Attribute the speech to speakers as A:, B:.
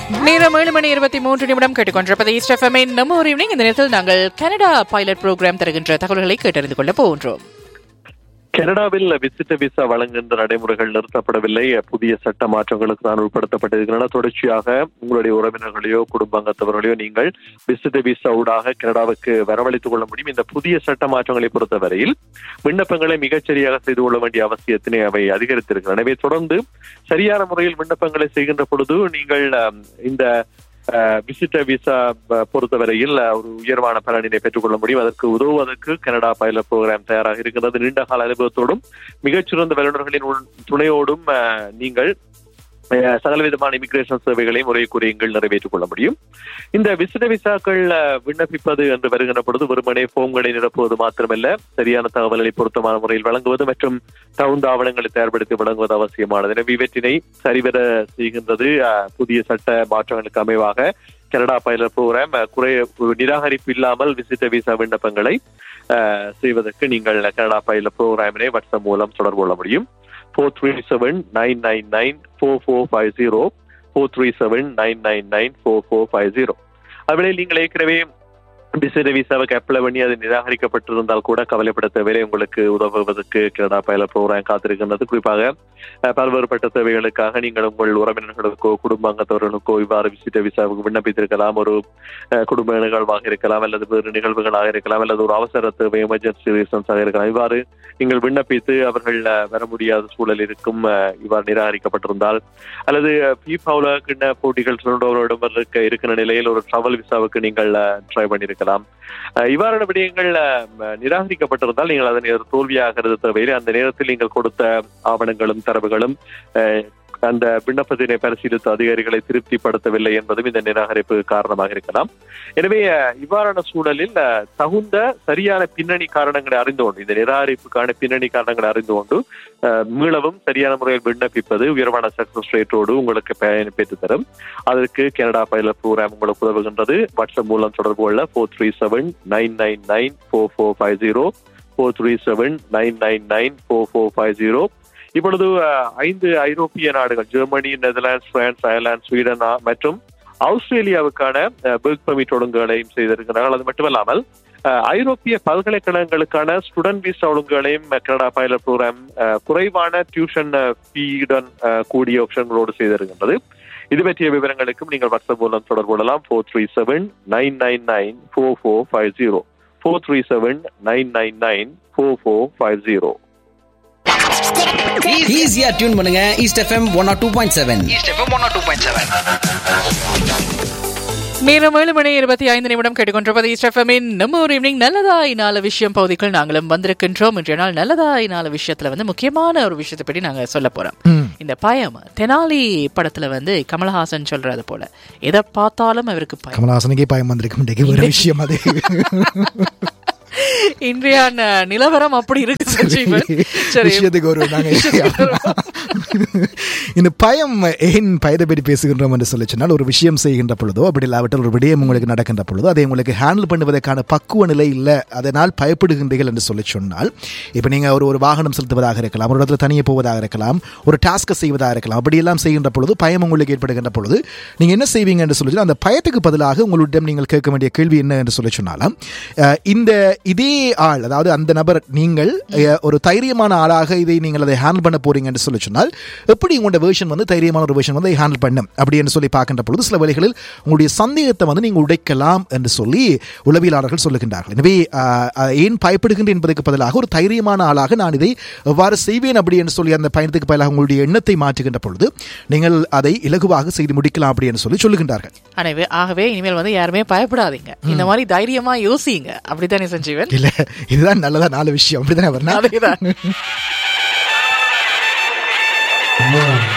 A: நேரம் ஏழு மணி இருபத்தி மூன்று நிமிடம் கேட்டுக்கொண்டிருப்பது ஈஸ்ட் எஃப்எம்ஐ நம்ம ஒரு ஈவினிங் இந்த நேரத்தில் நாங்கள் கனடா பைலட் ப்ரோக்ராம் தருகின்ற தகவல்களை கேட்டறிந்து கொள்ள போகின்றோம்
B: கனடாவில் விசிட்ட விசா வழங்குகின்ற நடைமுறைகள் நிறுத்தப்படவில்லை புதிய சட்ட மாற்றங்களுக்கு தான் உட்படுத்தப்பட்டிருக்கின்றன தொடர்ச்சியாக உங்களுடைய உறவினர்களையோ குடும்பாங்கத்தவர்களையோ நீங்கள் விசிட்ட விசா ஊடாக கனடாவுக்கு வரவழைத்துக் கொள்ள முடியும் இந்த புதிய சட்ட மாற்றங்களை பொறுத்தவரையில் விண்ணப்பங்களை மிகச்சரியாக செய்து கொள்ள வேண்டிய அவசியத்தினை அவை அதிகரித்திருக்கின்றன எனவே தொடர்ந்து சரியான முறையில் விண்ணப்பங்களை செய்கின்ற பொழுது நீங்கள் அஹ், இந்த விசிட்ட விசா பொறுத்தவரையில் அஹ், ஒரு உயர்வான பலனினை பெற்றுக்கொள்ள முடியும் அதற்கு உதவுவதற்கு கனடா பைலட் ப்ரோக்ராம் தயாராக இருக்கின்றது நீண்ட கால அனுபவத்தோடும் மிகச்சிறந்த வல்லுநர்களின் உள் துணையோடும் அஹ், நீங்கள் அஹ், சகல விதமான இமிகிரேஷன் சேவைகளை முறைக்குரியங்கள் நிறைவேற்றிக் கொள்ள முடியும் இந்த விசிட்ட விசாக்கள் அஹ், விண்ணப்பிப்பது என்று வருகின்ற பொழுது வெறுமனே போம்களை நிரப்புவது மாத்திரமல்ல சரியான தகவல்களை பொருத்தமான முறையில் வழங்குவது மற்றும் தகுந்த ஆவணங்களை தயார்படுத்தி வழங்குவது அவசியமானது எனவே இவற்றினை சரிவர செய்கின்றது அஹ், புதிய சட்ட மாற்றங்களுக்கு அமைவாக கனடா பைலட் ப்ரோக்ராம் அஹ், குறை நிராகரிப்பு இல்லாமல் விசிட்ட விசா விண்ணப்பங்களை அஹ், செய்வதற்கு நீங்கள் கனடா பைலட் ப்ரோக்ராமினை வாட்ஸ்அப் மூலம் தொடர்பு கொள்ள முடியும் four three seven nine nine nine four four five zero four three seven nine nine nine four four five zero அதுவேளை நீங்கள் ஏற்கனவே விசிற விசாவுக்கு அப்ளை பண்ணி அது நிராகரிக்கப்பட்டிருந்தால் கூட கவலைப்பட தேவையில்லை உங்களுக்கு உதவுவதற்கு கனடா பயில ப்ரோக்ராம் காத்திருக்கின்றது குறிப்பாக அஹ், பல்வேறுபட்ட தேவைகளுக்காக நீங்கள் உங்கள் உறவினர்களுக்கோ குடும்பாங்கத்தவர்களுக்கோ இவ்வாறு விசிட்ட விசாவுக்கு விண்ணப்பித்திருக்கலாம் ஒரு அஹ், குடும்ப நிகழ்வாக இருக்கலாம் அல்லது வேறு நிகழ்வுகளாக இருக்கலாம் அல்லது ஒரு அவசர தேவை எமர்ஜென்சி ரீசன்ஸாக இருக்கலாம் இவ்வாறு நீங்கள் விண்ணப்பித்து அவர்கள் அஹ், வர முடியாத சூழல் இருக்கும் அஹ், இவ்வாறு நிராகரிக்கப்பட்டிருந்தால் அல்லது பீஃபாவில் கிண்ண போட்டிகள் சுருண்டவர்களிடம் இருக்க இருக்கிற நிலையில் ஒரு டிராவல் விசாவுக்கு நீங்கள் ட்ரை பண்ணியிருக்கலாம் அஹ், இவ்வாறான விடயங்கள் அஹ், ம- நிராகரிக்கப்பட்டிருந்தால் நீங்கள் அதனை ஒரு தோல்வியாக கருத தேவையில்லை அந்த நேரத்தில் நீங்கள் கொடுத்த ஆவணங்களும் தரவுகளும் அஹ், அந்த விண்ணப்பத்தினை பரிசீலித்த அதிகாரிகளை திருப்திப்படுத்தவில்லை என்பதும் இந்த நிராகரிப்பு காரணமாக இருக்கலாம் எனவே அஹ், இவ்வாறான சூழலில் அஹ், தகுந்த சரியான பின்னணி காரணங்களை அறிந்து கொண்டு இந்த நிராகரிப்புக்கான பின்னணி காரணங்களை அறிந்து கொண்டு அஹ், மீளவும் சரியான முறையில் விண்ணப்பிப்பது உயர்வான சக்சஸ் ரேட்டோடு உங்களுக்கு பயன் பெற்று தரும் அதற்கு கனடா பைலட் ப்ரோக்ராம் உங்களுக்கு உதவுகின்றது வாட்ஸ்அப் மூலம் தொடர்பு கொள்ள four three seven nine nine nine four four five zero four three seven nine nine nine four four five zero இப்பொழுது அஹ், ஐந்து ஐரோப்பிய நாடுகள் Germany Netherlands France Ireland Sweden ஆ- மற்றும் ஆஸ்திரேலியாவுக்கான பெர்க் பர்மிட் ஒழுங்குகளையும் செய்திருக்கிறார்கள் அது மட்டுமல்லாமல் அஹ், ஐரோப்பிய பல்கலைக்கழகங்களுக்கான ஸ்டூடெண்ட் விசா ஒழுங்குகளையும் கனடா பைலட் ப்ரோக்ராம் குறைவான டியூஷன் ஃபீயுடன் கூடிய ஆப்ஷன்களோடு செய்திருக்கின்றது இது பற்றிய விவரங்களுக்கும் நீங்கள் வாட்ஸ்அப் மூலம் தொடர்பு கொள்ளலாம் four three seven nine nine nine four four five zero four three seven nine nine nine four four five zero
C: ஈஸியா டியூன் பண்ணுங்க east FM one or two point seven
A: நேரம் ஏழு மணி இருபத்தி ஐந்து நிமிடம் கேட்டுக்கொண்டிருப்பது ஈஸ்ட் எஃப்எம்மின் நம்ம ஒரு ஈவினிங் நல்லதாய் நாலு விஷயம் பகுதிக்குள் நாங்களும் வந்திருக்கின்றோம் இன்றைய நாள் நல்லதாய் நாலு விஷயத்துல வந்து முக்கியமான ஒரு விஷயத்தை பற்றி நாங்க சொல்ல போறோம் இந்த பயம் தெனாலி படத்துல வந்து கமலஹாசன் சொல்றது போல எதை பார்த்தாலும் அவருக்கு பயம்
D: கமலஹாசனுக்கே பயம் வந்திருக்கும் இன்றைக்கு ஒரு விஷயம் அது
A: இன்றைய ந- நிலவரம் அப்படி இருக்கு சஞ்சீவன் சரி
D: விஷயத்துக்கு ஒரு நாங்க இந்த பயம் ஏன் பயத்தை பற்றி பேசுகின்றோம் என்று சொல்லி சொன்னால் ஒரு விஷயம் செய்கின்ற பொழுதோ அப்படி இல்லாவிட்டால் ஒரு விடயம் உங்களுக்கு நடக்கின்ற பொழுதோ அதை உங்களுக்கு ஹேண்டில் பண்ணுவதற்கான பக்குவ நிலை இல்லை அதனால் பயப்படுகின்றீர்கள் என்று சொல்லி சொன்னால் இப்போ நீங்கள் ஒரு ஒரு வாகனம் செலுத்துவதாக இருக்கலாம் ஒரு இடத்துல தனியே போவதாக இருக்கலாம் ஒரு டாஸ்க்கை செய்வதாக இருக்கலாம் அப்படியெல்லாம் செய்கின்ற பொழுது பயம் உங்களுக்கு ஏற்படுகின்ற பொழுது நீங்கள் என்ன செய்வீங்க என்று சொல்லி சொன்னால், அந்த பயத்துக்கு பதிலாக உங்களிடம் நீங்கள் கேட்க வேண்டிய கேள்வி என்ன என்று சொல்லி சொன்னாலும் அஹ், இந்த இதே ஆள் அதாவது அந்த நபர் நீங்கள் அஹ், ஒரு தைரியமான ஆளாக இதை நீங்கள் அதை ஹேண்டில் பண்ண போறீங்க என்று சொல்லி சொன்னால் எப்படி உங்களோட வேர்ஷன் வந்து தைரியமான ஒரு வேர்ஷன் வந்து ஹேண்டில் பண்ணும் அப்படி என்று சொல்லி பார்க்கின்ற பொழுது சில வேளைகளில் உங்களுடைய சந்தேகத்தை வந்து நீங்கள் உடைக்கலாம் என்று சொல்லி உளவியலாளர்கள் சொல்லுகின்றார்கள் எனவே அஹ், அஹ், ஏன் பயப்படுகின்றேன் என்பதற்கு பதிலாக ஒரு தைரியமான ஆளாக நான் இதை எவ்வாறு செய்வேன் அப்படி என்று சொல்லி அந்த பயணத்துக்கு பதிலாக உங்களுடைய எண்ணத்தை மாற்றுகின்ற பொழுது நீங்கள் அதை இலகுவாக செய்து முடிக்கலாம் அப்படி என்று சொல்லி சொல்லுகின்றார்கள்
A: எனவே ஆகவே இனிமேல் வந்து யாருமே பயப்படாதீங்க இந்த மாதிரி தைரியமா யோசிங்க அப்படித்தானே சஞ்சீவன்
D: இல்ல இதுதான் நல்லதா நாலு விஷயம் அப்படிதானே வரணும்
A: அதேதான்